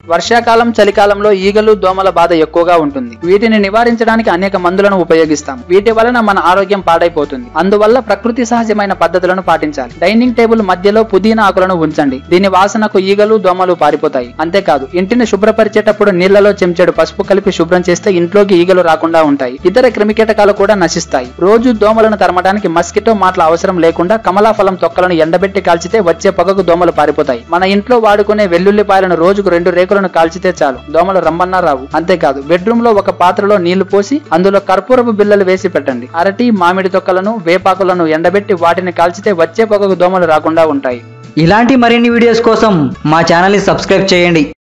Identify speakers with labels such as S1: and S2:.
S1: వర్షాకాలం చలికాలంలో ఈగలు దోమల బాధ ఎక్కువగా ఉంటుంది వీటిని నివారించడానికి అనేక మందులను ఉపయోగిస్తాం వీటి వలన మన ఆరోగ్యం పాడైపోతుంది అందువల్ల ప్రకృతి సహజమైన పద్ధతులను పాటించాలి డైనింగ్ టేబుల్ మధ్యలో పుదీనా ఆకులను ఉంచండి దీని వాసనకు ఈగలు దోమలు పారిపోతాయి అంతేకాదు ఇంటిని శుభ్రపరిచేటప్పుడు నీళ్లలో చెంచాడు పసుపు కలిపి శుభ్రం చేస్తే ఇంట్లోకి ఈగలు రాకుండా ఉంటాయి ఇతర క్రిమికీటకాలు కూడా నశిస్తాయి రోజు దోమలను తరమడానికి మస్కిటో మాటల అవసరం లేకుండా కమలాఫలం తొక్కలను ఎండబెట్టి కాల్చితే వచ్చే పొగకు దోమలు పారిపోతాయి మన ఇంట్లో వాడుకునే వెల్లుల్లిపాయలను రోజుకు రెండు రేకులను కాల్చితే చాలు దోమలు రమ్మన్నా రావు అంతేకాదు బెడ్రూమ్ లో ఒక పాత్రలో నీళ్లు పోసి అందులో కర్పూరపు బిళ్ళలు వేసి పెట్టండి అరటి మామిడి తొక్కలను వేపాకులను ఎండబెట్టి వాటిని కాల్చితే వచ్చే పొగకు దోమలు రాకుండా ఉంటాయి
S2: ఇలాంటి మరిన్ని వీడియోస్ కోసం మా ఛానల్ని సబ్స్క్రైబ్ చేయండి